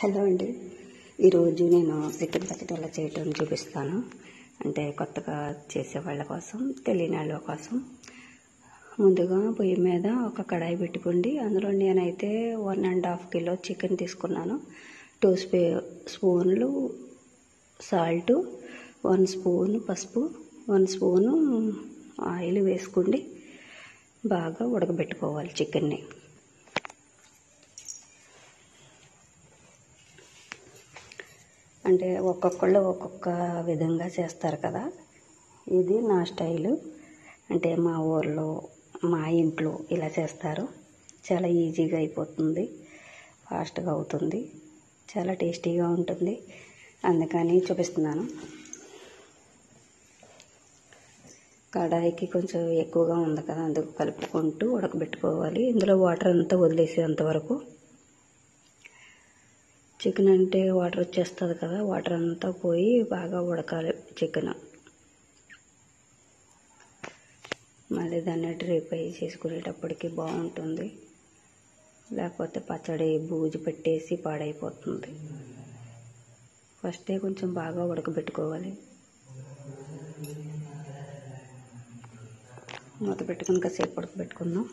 hello అండి ఈరోజు నేను చికెన్ పచ్చడి ఎలా చేయటం చూపిస్తాను అంటే కొత్తగా చేసే వాళ్ళ కోసం తెలియని వాళ్ళ కోసం ముందుగా పొయ్యి మీద ఒక కడాయి పెట్టుకోండి అందులో నేనైతే one and half kilo chicken తీసుకున్నాను టూ స్పూ స్పూన్లు సాల్ట్ వన్ స్పూన్ పసుపు వన్ స్పూను ఆయిల్ వేసుకోండి బాగా ఉడకబెట్టుకోవాలి చికెన్ని అంటే ఒక్కొక్కళ్ళు ఒక్కొక్క విధంగా చేస్తారు కదా ఇది నా స్టైలు అంటే మా ఊర్లో మా ఇంట్లో ఇలా చేస్తారు చాలా ఈజీగా అయిపోతుంది ఫాస్ట్గా అవుతుంది చాలా టేస్టీగా ఉంటుంది అందుకని చూపిస్తున్నాను కడాయికి కొంచెం ఎక్కువగా ఉంది కదా అందుకు కలుపుకుంటూ ఉడకబెట్టుకోవాలి ఇందులో వాటర్ అంతా వదిలేసేంత వరకు చికెన్ అంటే వాటర్ వచ్చేస్తుంది కదా వాటర్ అంతా పోయి బాగా ఉడకాలి చికెన్ మళ్ళీ దాన్ని డ్రై ఫ్రై చేసుకునేటప్పటికి బాగుంటుంది లేకపోతే పచ్చడి బూజు పెట్టేసి పాడైపోతుంది ఫస్టే కొంచెం బాగా ఉడకబెట్టుకోవాలి మూత పెట్టుకుని కాసేపు ఉడకబెట్టుకుందాం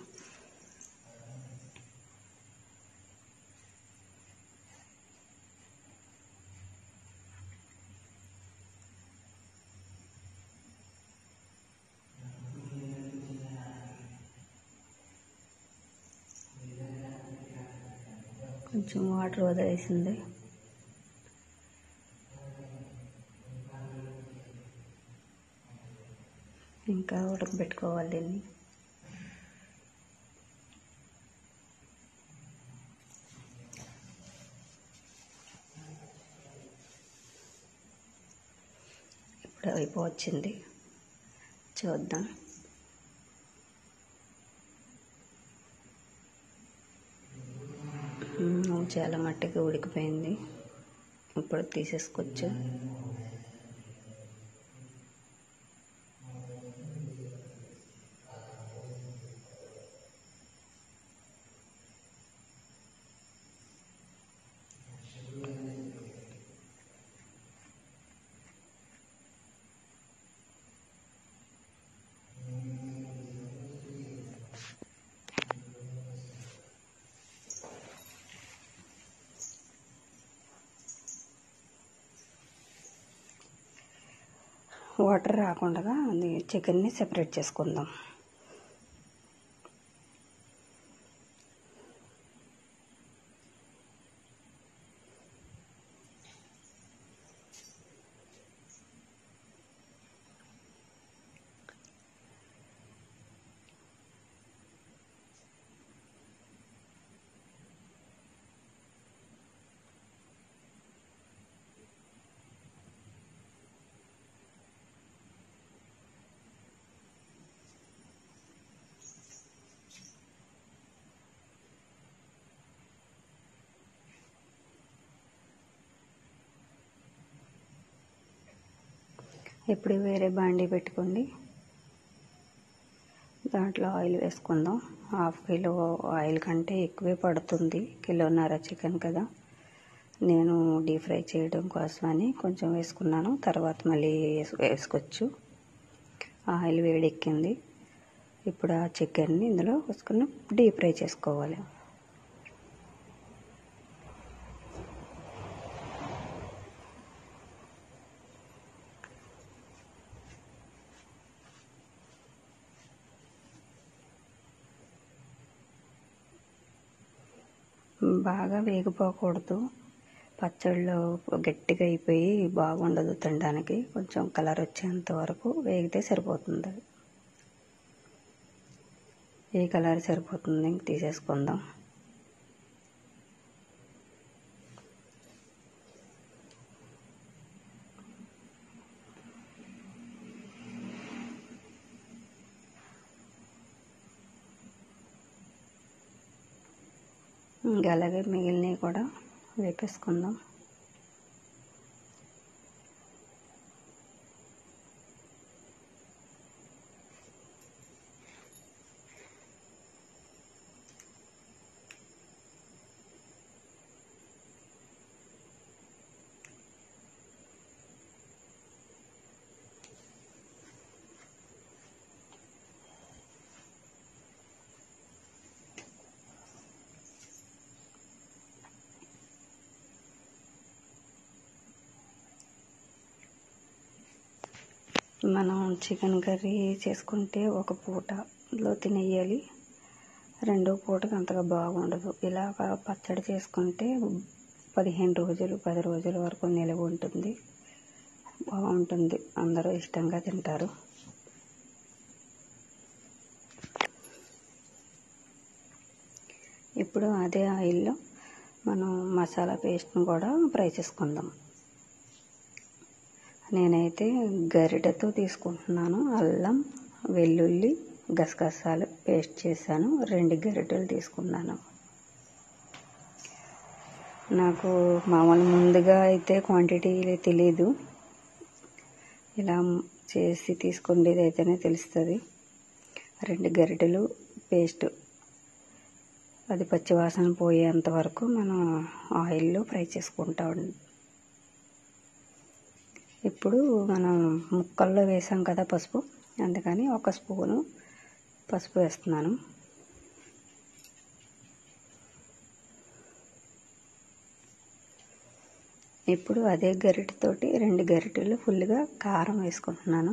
కొంచెం వాటర్ వదిలేసింది ఇంకా ఉడకబెట్టుకోవాలి దీన్ని ఇప్పుడు అయిపోవచ్చింది చూద్దాం చాలా మట్టిగా ఉడికిపోయింది ఇప్పుడు తీసేసుకోవచ్చు వాటర్ రాకుండా అది చికెన్ని సెపరేట్ చేసుకుందాం ఇప్పుడు వేరే బాండీ పెట్టుకోండి దాంట్లో ఆయిల్ వేసుకుందాం హాఫ్ కిలో ఆయిల్ కంటే ఎక్కువే పడుతుంది కిలోన్నర చికెన్ కదా నేను డీప్ ఫ్రై చేయడం కోసమని కొంచెం వేసుకున్నాను తర్వాత మళ్ళీ వేసుకోవచ్చు ఆయిల్ వేడెక్కింది ఇప్పుడు ఆ చికెన్ని ఇందులో వేసుకుని డీప్ ఫ్రై చేసుకోవాలి బాగా వేగిపోకూడదు పచ్చళ్ళు గట్టిగా అయిపోయి బాగుండదు తినడానికి కొంచెం కలర్ వచ్చేంత వరకు వేగితే సరిపోతుంది ఈ కలర్ సరిపోతుంది ఇంక తీసేసుకుందాం ఇంకా అలాగే మిగిలినవి కూడా వేపేసుకుందాం మనం చికెన్ కర్రీ చేసుకుంటే ఒక పూటలో తినేయాలి రెండో పూటకి అంతగా బాగుండదు ఇలాగ పచ్చడి చేసుకుంటే పదిహేను రోజులు పది రోజుల వరకు నిలవ ఉంటుంది బాగుంటుంది అందరూ ఇష్టంగా తింటారు ఇప్పుడు అదే ఆయిల్లో మనం మసాలా పేస్ట్ని కూడా ఫ్రై చేసుకుందాం నేనైతే గరిటెతో తీసుకుంటున్నాను అల్లం వెల్లుల్లి గసగసాలు పేస్ట్ చేశాను రెండు గరిటెలు తీసుకున్నాను నాకు మామూలు ముందుగా అయితే క్వాంటిటీ తెలీదు ఇలా చేసి తీసుకునేది అయితేనే తెలుస్తుంది రెండు గరిటెలు పేస్ట్ అది పచ్చివాసన పోయేంత వరకు మనం ఆయిల్లో ఫ్రై చేసుకుంటా ఇప్పుడు మనం ముక్కల్లో వేసాం కదా పసుపు అందుకని ఒక స్పూను పసుపు వేస్తున్నాను ఇప్పుడు అదే గరిటెతోటి రెండు గరిటెలు ఫుల్గా కారం వేసుకుంటున్నాను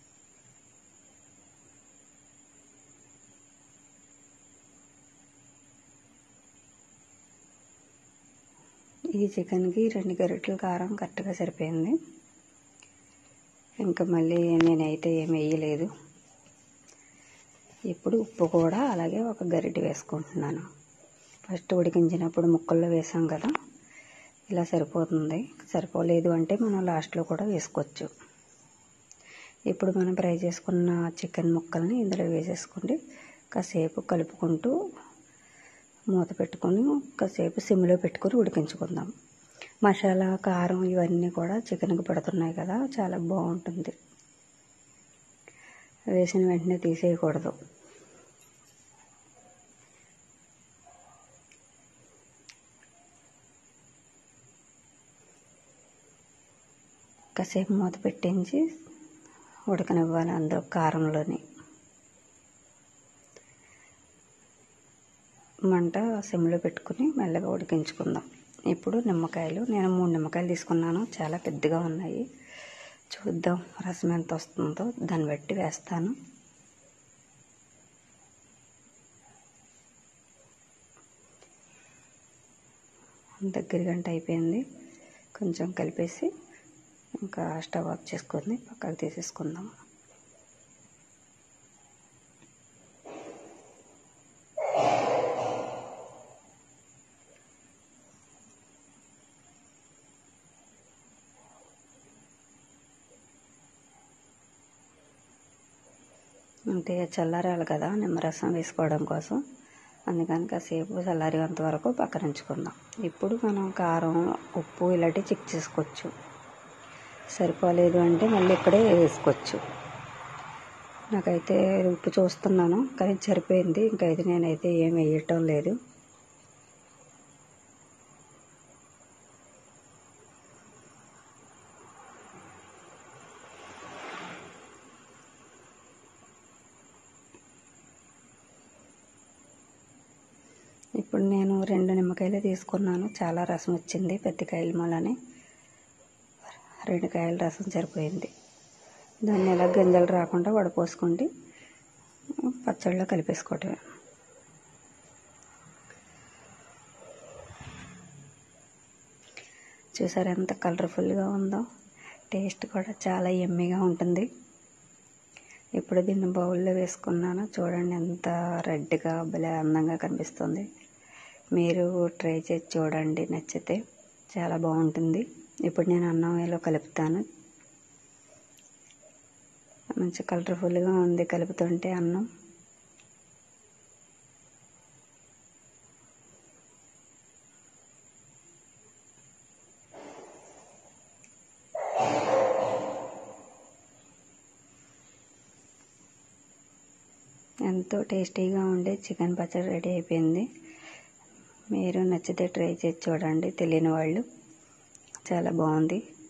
ఈ చికెన్కి రెండు గరిటెలు కారం కరెక్ట్గా సరిపోయింది ఇంకా మళ్ళీ నేనైతే ఏమి వేయలేదు ఇప్పుడు ఉప్పు కూడా అలాగే ఒక గరిటె వేసుకుంటున్నాను ఫస్ట్ ఉడికించినప్పుడు ముక్కల్లో వేసాం కదా ఇలా సరిపోతుంది సరిపోలేదు అంటే మనం లాస్ట్లో కూడా వేసుకోవచ్చు ఇప్పుడు మనం ఫ్రై చేసుకున్న చికెన్ ముక్కల్ని ఇందులో వేసేసుకుంటే కాసేపు కలుపుకుంటూ మూత పెట్టుకొని కాసేపు సిమ్లో పెట్టుకొని ఉడికించుకుందాం మసాలా కారం ఇవన్నీ కూడా చికెన్కి పడుతున్నాయి కదా చాలా బాగుంటుంది వేసిన వెంటనే తీసేయకూడదు కాసేపు మూత పెట్టించి ఉడకనివ్వాలి అందులో కారంలోని మంట సిమ్లో పెట్టుకుని మెల్లగా ఉడికించుకుందాం ఇప్పుడు నిమ్మకాయలు నేను మూడు నిమ్మకాయలు తీసుకున్నాను చాలా పెద్దగా ఉన్నాయి చూద్దాం రసం ఎంత వస్తుందో దాన్ని బట్టి వేస్తాను దగ్గర గంట అయిపోయింది కొంచెం కలిపేసి ఇంకా స్టవ్ ఆఫ్ చేసుకొని పక్కకు తీసేసుకుందాం అంటే చల్లారాలి కదా నిమ్మరసం వేసుకోవడం కోసం అందుకని కాసేపు చల్లారేంత వరకు పక్కన ఉంచుకుందాం ఇప్పుడు మనం కారం ఉప్పు ఇలాంటివి చెక్ చేసుకోవచ్చు సరిపోలేదు అంటే మళ్ళీ ఇక్కడే వేసుకోవచ్చు నాకైతే ఉప్పు చూస్తున్నాను కానీ సరిపోయింది ఇంకైతే నేనైతే ఏం వేయటం లేదు ఇప్పుడు నేను రెండు నిమ్మకాయలు తీసుకున్నాను చాలా రసం వచ్చింది పెద్ద కాయల మూలని రెండు కాయల రసం సరిపోయింది దాన్ని ఎలా గింజలు రాకుండా వడపోసుకుంటే పచ్చడిలో కలిపేసుకోవటమే చూసారు ఎంత కలర్ఫుల్గా ఉందో టేస్ట్ కూడా చాలా ఎమ్మిగా ఉంటుంది ఇప్పుడు దీన్ని బౌల్లో వేసుకున్నాను చూడండి ఎంత రెడ్గా భలే అందంగా కనిపిస్తుంది మీరు ట్రై చేసి చూడండి నచ్చితే చాలా బాగుంటుంది ఇప్పుడు నేను అన్నం వేలో కలుపుతాను మంచి కలర్ఫుల్గా ఉంది కలుపుతుంటే అన్నం ఎంతో టేస్టీగా ఉండే చికెన్ పచ్చడి రెడీ అయిపోయింది మీరు నచ్చితే ట్రై చేసి చూడండి తెలియని వాళ్ళు చాలా బాగుంది